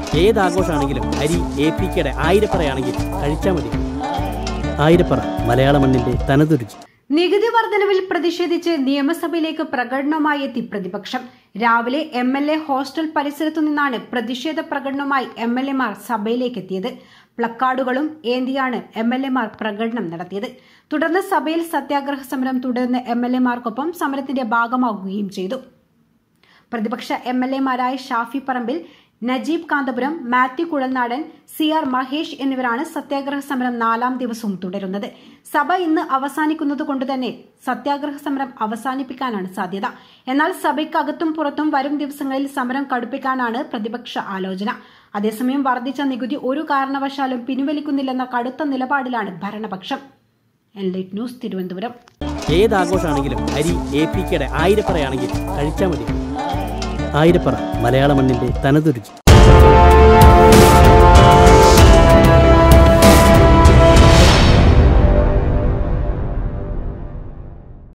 ഏത് ആഘോഷമാണെങ്കിലും അരി A P കെയുടെ ആയിരപ്പറയാണെങ്കിൽ കഴിച്ചാൽ മതി ആയിരപ്പറ മലയാള മണ്ണിന്റെ തനതുരുചി നികുതി വർധനവിൽ പ്രതിഷേധിച്ച് നിയമസഭയിലേക്ക് പ്രകടനവുമായി എത്തി പ്രതിപക്ഷം രാവിലെ എം എൽ എ ഹോസ്റ്റൽ പരിസരത്തു നിന്നാണ് പ്രതിഷേധ പ്രകടനവുമായി എം എൽ എമാർ സഭയിലേക്ക് എത്തിയത് പ്ലക്കാർഡുകളും ഏന്തിയാണ് എം എൽ എമാർ പ്രകടനം നടത്തിയത് തുടർന്ന് സഭയിൽ സത്യാഗ്രഹ സമരം തുടരുന്ന എം എൽ എമാർക്കൊപ്പം സമരത്തിന്റെ ഭാഗമാകുകയും ചെയ്തു പ്രതിപക്ഷ എം എൽ എമാരായ ഷാഫി പറമ്പിൽ നജീബ് കാന്തപുരം മാത്യു കുഴൽനാടൻ സി ആർ മഹേഷ് എന്നിവരാണ് സത്യാഗ്രഹ സമരം നാലാം ദിവസവും തുടരുന്നത് സഭ ഇന്ന് അവസാനിക്കുന്നത് കൊണ്ട് തന്നെ സത്യാഗ്രഹ സമരം അവസാനിപ്പിക്കാനാണ് സാധ്യത എന്നാൽ സഭയ്ക്കകത്തും പുറത്തും വരും ദിവസങ്ങളിൽ സമരം കടുപ്പിക്കാനാണ് പ്രതിപക്ഷ ആലോചന അതേസമയം വർദ്ധിച്ച നികുതി ഒരു കാരണവശാലും പിൻവലിക്കുന്നില്ലെന്ന കടുത്ത നിലപാടിലാണ് ഭരണപക്ഷം എൻലൈറ്റ് ന്യൂസ് തിരുവനന്തപുരം ഏത് ആഘോഷമാണെങ്കിലും അരി എ പി കെയുടെ ആയിരപ്പറയാണെങ്കിൽ കഴിച്ചാൽ മതി ആയിരപ്പറ മലയാള മണ്ണിന്റെ തനതുരുചി